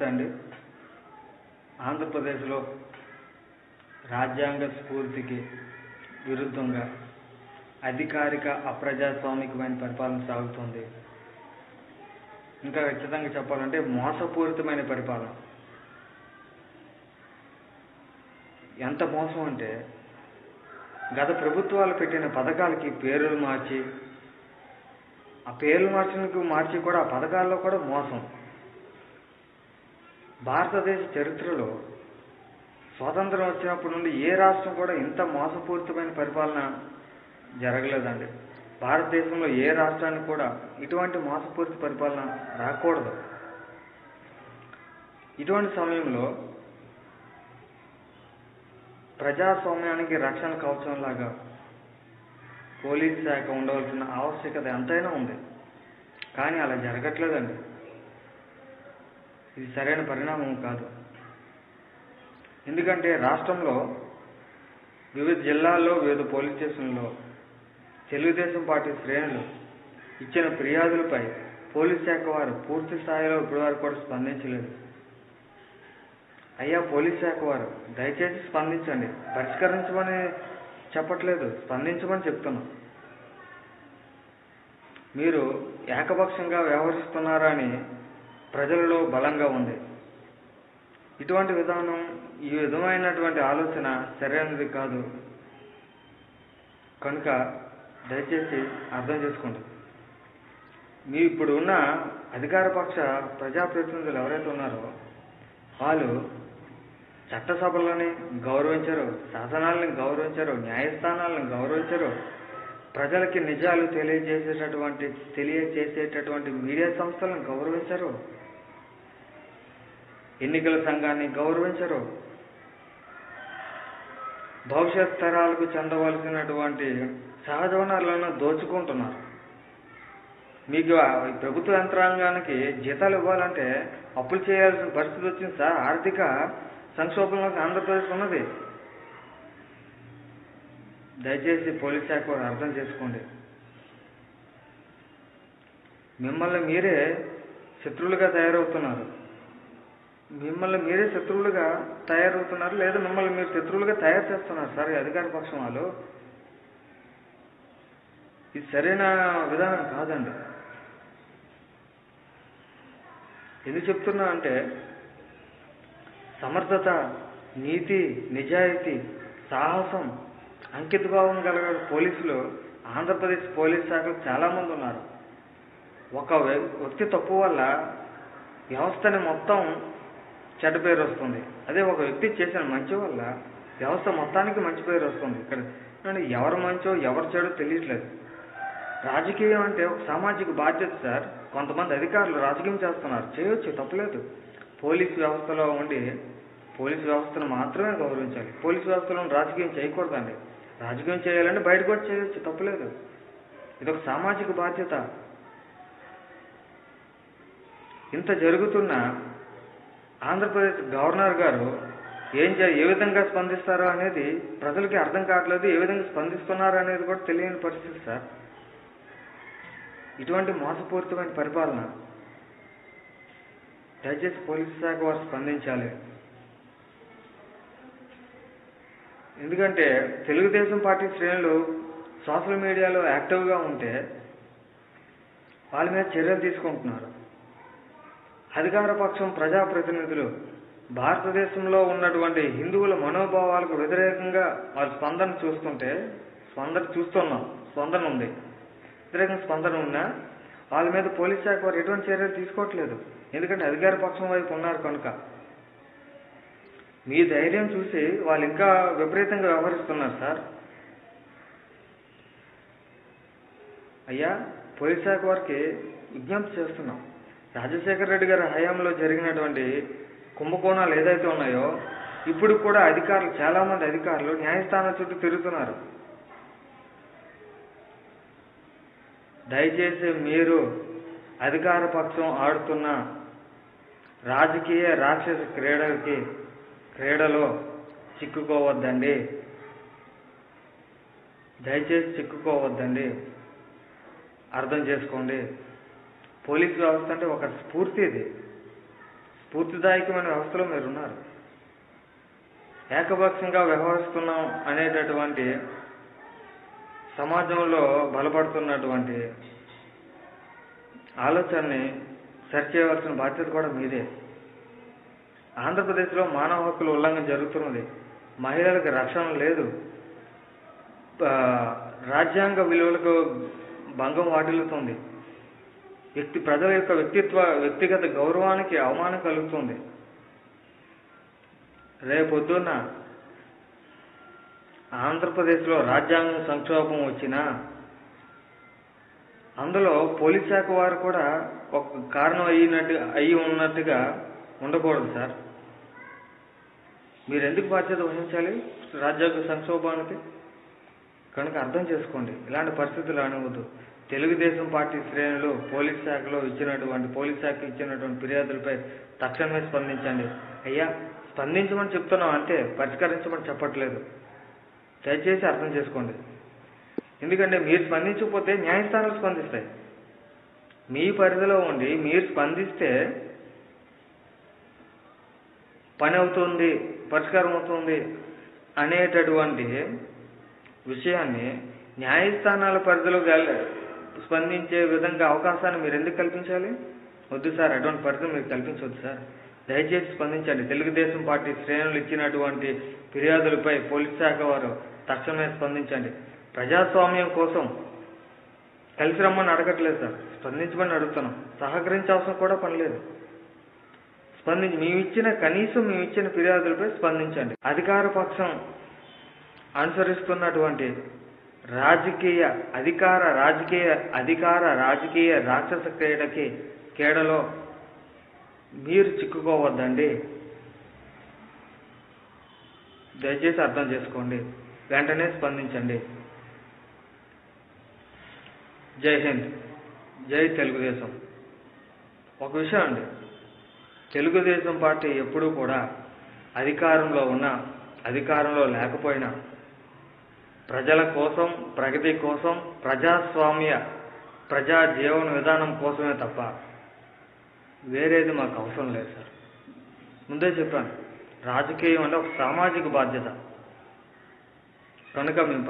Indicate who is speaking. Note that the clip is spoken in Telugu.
Speaker 1: అండి ఆంధ్రప్రదేశ్లో రాజ్యాంగ స్ఫూర్తికి విరుద్ధంగా అధికారిక అప్రజాస్వామికమైన పరిపాలన సాగుతుంది ఇంకా ఖచ్చితంగా చెప్పాలంటే మోసపూరితమైన పరిపాలన ఎంత మోసం అంటే గత ప్రభుత్వాలు పెట్టిన పథకాలకి పేర్లు మార్చి ఆ పేర్లు మార్చడానికి మార్చి కూడా ఆ పథకాల్లో కూడా మోసం భారతదేశ చరిత్రలో స్వాతంత్రం వచ్చినప్పటి నుండి ఏ రాష్ట్రం కూడా ఇంత మోసపూరితమైన పరిపాలన జరగలేదండి భారతదేశంలో ఏ రాష్ట్రానికి కూడా ఇటువంటి మోసపూరిత పరిపాలన రాకూడదు ఇటువంటి సమయంలో ప్రజాస్వామ్యానికి రక్షణ కవచంలాగా పోలీస్ శాఖ ఉండవలసిన ఆవశ్యకత ఎంతైనా ఉంది కానీ అలా జరగట్లేదండి ఇది సరైన పరిణామం కాదు ఎందుకంటే రాష్ట్రంలో వివిధ జిల్లాల్లో వివిధ పోలీస్ స్టేషన్లో తెలుగుదేశం పార్టీ శ్రేణులు ఇచ్చిన ఫిర్యాదులపై పోలీస్ శాఖ వారు పూర్తి స్థాయిలో ఇప్పటివరకు కూడా స్పందించలేదు అయ్యా పోలీస్ శాఖ వారు దయచేసి స్పందించండి పరిష్కరించమని చెప్పట్లేదు స్పందించమని చెప్తున్నాం మీరు ఏకపక్షంగా వ్యవహరిస్తున్నారని ప్రజలలో బలంగా ఉంది ఇటువంటి విధానం ఈ విధమైనటువంటి ఆలోచన సరైనది కాదు కనుక దయచేసి అర్థం చేసుకోండి మీ ఇప్పుడు ఉన్న అధికార పక్ష ప్రజాప్రతినిధులు ఎవరైతే ఉన్నారో వాళ్ళు చట్టసభలని గౌరవించరు శాసనాలను గౌరవించరు న్యాయస్థానాలను గౌరవించరు ప్రజలకి నిజాలు తెలియజేసేటటువంటి తెలియజేసేటటువంటి మీడియా సంస్థలను గౌరవించరు ఎన్నికల సంఘాన్ని గౌరవించరు భవిష్యత్ తరాలకు చెందవలసినటువంటి సహజ వనరులను దోచుకుంటున్నారు మీకు ఆ ఈ ప్రభుత్వ యంత్రాంగానికి జీతాలు ఇవ్వాలంటే అప్పులు చేయాల్సిన పరిస్థితి వచ్చింది సార్ ఆర్థిక సంక్షోభంలో ఆంధ్రప్రదేశ్ ఉన్నది దయచేసి పోలీస్ శాఖ వారు అర్థం చేసుకోండి మిమ్మల్ని మీరే శత్రువులుగా తయారవుతున్నారు మిమ్మల్ని మీరే శత్రువులుగా తయారవుతున్నారు లేదా మిమ్మల్ని మీరు శత్రువులుగా తయారు చేస్తున్నారు సార్ ఈ అధికార పక్షం వాళ్ళు ఇది సరైన విధానం కాదండి ఎందుకు చెప్తున్నా అంటే సమర్థత నీతి నిజాయితీ సాహసం అంకితభావం గల పోలీసులు ఆంధ్రప్రదేశ్ పోలీస్ శాఖలో చాలామంది ఉన్నారు ఒక వ్య- వ్యక్తి తప్పు వల్ల వ్యవస్థని మొత్తం చెడ్డ పేరు వస్తుంది అదే ఒక వ్యక్తి చేసిన మంచి వల్ల వ్యవస్థ మొత్తానికి మంచి పేరు వస్తుంది ఇక్కడ చూడండి, ఎవరు మంచో ఎవరు చెడో తెలియట్లేదు రాజకీయం అంటే ఒక సామాజిక బాధ్యత సార్ కొంతమంది అధికారులు రాజకీయం చేస్తున్నారు చేయొచ్చు తప్పులేదు పోలీస్ వ్యవస్థలో ఉండి పోలీస్ వ్యవస్థను మాత్రమే గౌరవించాలి పోలీస్ వ్యవస్థలో రాజకీయం చేయకూడదండి రాజకీయం చేయాలంటే బయట కూడా చేయొచ్చు తప్పులేదు ఇది ఒక సామాజిక బాధ్యత ఇంత జరుగుతున్న ఆంధ్రప్రదేశ్ గవర్నర్ గారు ఏం చే ఏ విధంగా స్పందిస్తారో అనేది ప్రజలకి అర్థం కావట్లేదు ఏ విధంగా స్పందిస్తున్నారు అనేది కూడా తెలియని పరిస్థితి సార్ ఇటువంటి మోసపూరితమైన పరిపాలన దయచేసి పోలీసు శాఖ వారు స్పందించాలి ఎందుకంటే తెలుగుదేశం పార్టీ శ్రేణులు సోషల్ మీడియాలో యాక్టివ్గా ఉంటే వాళ్ళ మీద చర్యలు తీసుకుంటున్నారు అధికార పక్షం ప్రజాప్రతినిధులు భారతదేశంలో ఉన్నటువంటి హిందువుల మనోభావాలకు వ్యతిరేకంగా వాళ్ళ స్పందన చూస్తుంటే స్పందన చూస్తున్నాం స్పందన ఉంది వ్యతిరేకంగా స్పందన ఉన్నా వాళ్ళ మీద పోలీస్ శాఖ వారు ఎటువంటి చర్యలు తీసుకోవట్లేదు ఎందుకంటే అధికార పక్షం వైపు ఉన్నారు కనుక మీ ధైర్యం చూసి వాళ్ళు ఇంకా విపరీతంగా వ్యవహరిస్తున్నారు సార్ అయ్యా పోలీస్ శాఖ వారికి విజ్ఞప్తి చేస్తున్నాం రాజశేఖర రెడ్డి గారి హయాంలో జరిగినటువంటి కుంభకోణాలు ఏదైతే ఉన్నాయో ఇప్పుడు కూడా అధికారులు చాలా మంది అధికారులు న్యాయస్థానం చుట్టూ తిరుగుతున్నారు దయచేసి మీరు అధికార పక్షం ఆడుతున్న రాజకీయ రాక్షస క్రీడలకి క్రీడలో చిక్కుకోవద్దండి దయచేసి చిక్కుకోవద్దండి అర్థం చేసుకోండి పోలీస్ వ్యవస్థ అంటే ఒక స్ఫూర్తి ఇది స్ఫూర్తిదాయకమైన వ్యవస్థలో మీరు ఉన్నారు ఏకపక్షంగా వ్యవహరిస్తున్నాం అనేటటువంటి సమాజంలో బలపడుతున్నటువంటి ఆలోచనని సరిచేయవలసిన బాధ్యత కూడా మీదే ఆంధ్రప్రదేశ్లో మానవ హక్కుల ఉల్లంఘన జరుగుతున్నది మహిళలకు రక్షణ లేదు ఆ, రాజ్యాంగ విలువలకు భంగం వాటిల్లుతుంది వ్యక్తి ప్రజల యొక్క వ్యక్తిత్వ వ్యక్తిగత గౌరవానికి అవమానం కలుగుతుంది రేపొద్దున్న ఆంధ్రప్రదేశ్లో రాజ్యాంగం సంక్షోభం వచ్చినా అందులో పోలీస్ శాఖ వారు కూడా ఒక కారణం అయినట్టు అయి ఉన్నట్టుగా ఉండకూడదు సార్ మీరు ఎందుకు బాధ్యత వహించాలి రాజ్యాంగ సంక్షోభానికి కనుక అర్థం చేసుకోండి ఇలాంటి పరిస్థితులు అనవద్దు తెలుగుదేశం పార్టీ శ్రేణులు పోలీస్ శాఖలో ఇచ్చినటువంటి పోలీస్ శాఖ ఇచ్చినటువంటి ఫిర్యాదులపై తక్షణమే స్పందించండి అయ్యా స్పందించమని చెప్తున్నాం అంతే పరిష్కరించమని చెప్పట్లేదు దయచేసి అర్థం చేసుకోండి ఎందుకంటే మీరు స్పందించకపోతే న్యాయస్థానాలు స్పందిస్తాయి మీ పరిధిలో ఉండి మీరు స్పందిస్తే పని అవుతుంది పరిష్కారం అవుతుంది అనేటటువంటి విషయాన్ని న్యాయస్థానాల పరిధిలో గల- స్పందించే విధంగా అవకాశాన్ని మీరు ఎందుకు కల్పించాలి వద్దు సార్ అటువంటి పరిధి మీరు కల్పించవద్దు సార్ దయచేసి స్పందించండి తెలుగుదేశం పార్టీ శ్రేణులు ఇచ్చినటువంటి ఫిర్యాదులపై పోలీస్ శాఖ వారు తక్షణమే స్పందించండి ప్రజాస్వామ్యం కోసం కలిసి రమ్మని అడగట్లేదు సార్ స్పందించమని అడుగుతున్నాం సహకరించాల్సిన కూడా పని లేదు స్పందించి మేము ఇచ్చిన కనీసం మేము ఇచ్చిన ఫిర్యాదులపై స్పందించండి అధికార పక్షం అనుసరిస్తున్నటువంటి రాజకీయ అధికార రాజకీయ అధికార రాజకీయ రాక్షస క్రీడకి క్రీడలో మీరు చిక్కుకోవద్దండి దయచేసి అర్థం చేసుకోండి వెంటనే స్పందించండి జై హింద్ జై తెలుగుదేశం ఒక విషయం అండి తెలుగుదేశం పార్టీ ఎప్పుడూ కూడా అధికారంలో ఉన్న అధికారంలో లేకపోయినా ప్రజల కోసం ప్రగతి కోసం ప్రజాస్వామ్య ప్రజా జీవన విధానం కోసమే తప్ప వేరేది మాకు అవసరం లేదు సార్ ముందే చెప్పాను రాజకీయం అంటే ఒక సామాజిక బాధ్యత కనుక మేము